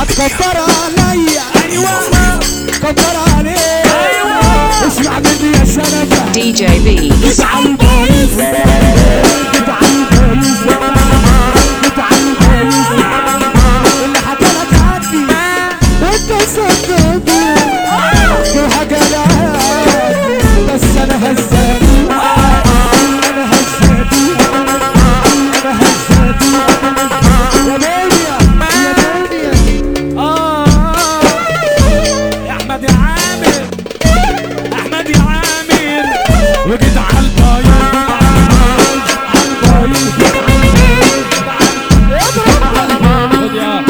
كبر عليا ايوه كبر عليا ايوه اسمع مني يا شنفة DJ Beats. بتاع البوليس بتاع البوليس بتاع البوليس اللي حكالك عني وانت صدقني دي حكالك بس انا هزاك انا هزاك انا هزاك يا دنيا يا دنيا آه يا احمد يا عامر احمد يا عامر وجيت على البايظ على البايظ خد يا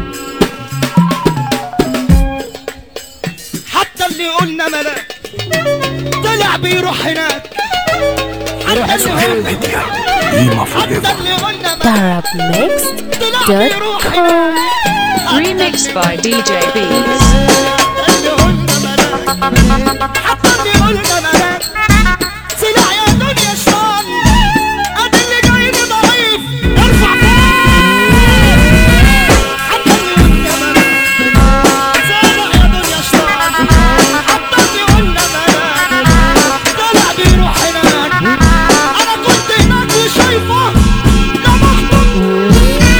حتى اللي قلنا ملاك طلع بيروح هناك حتى اللي قلنا حتى اللي قلنا ملاك طلع بيروح هناك Remixed by DJ Beats. حتى اللي قلنا ملاك حتى اللي قلنا ملاك سلع يا دنيا شطان ادي اللي جاي لي ضعيف ارفع فوق حتى اللي قلنا ملاك سلع يا دنيا شطان حتى اللي قلنا ملاك طلع بيروح هناك انا كنت هناك وشايفه يا محمود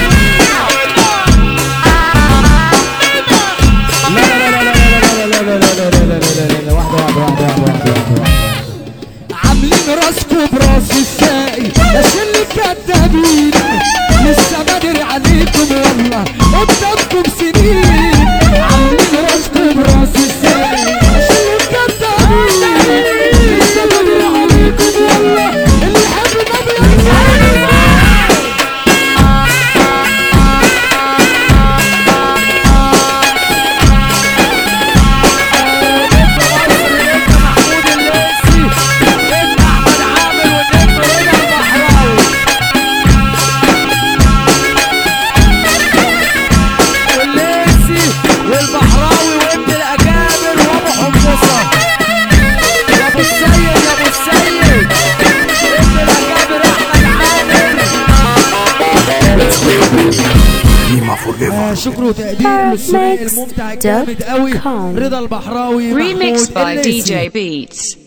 عاملين راسكوا براس الساقي يا شلة كدابين لسه بدري عليكم والله قدامكم سنين عاملين راسكوا براس الساقي يا شلة كدابين لسه بدري عليكم والله اللي حبنا بيرفع والليسي والبحراوي وابن الاكابر وابو حمصه يا ابو السيد يا ابو السيد ابن الاكابر احمد عامر آه، شكر وتقدير للثنائي الممتع الجامد قوي رضا البحراوي Remixed محمود by الليثي. DJ Beats.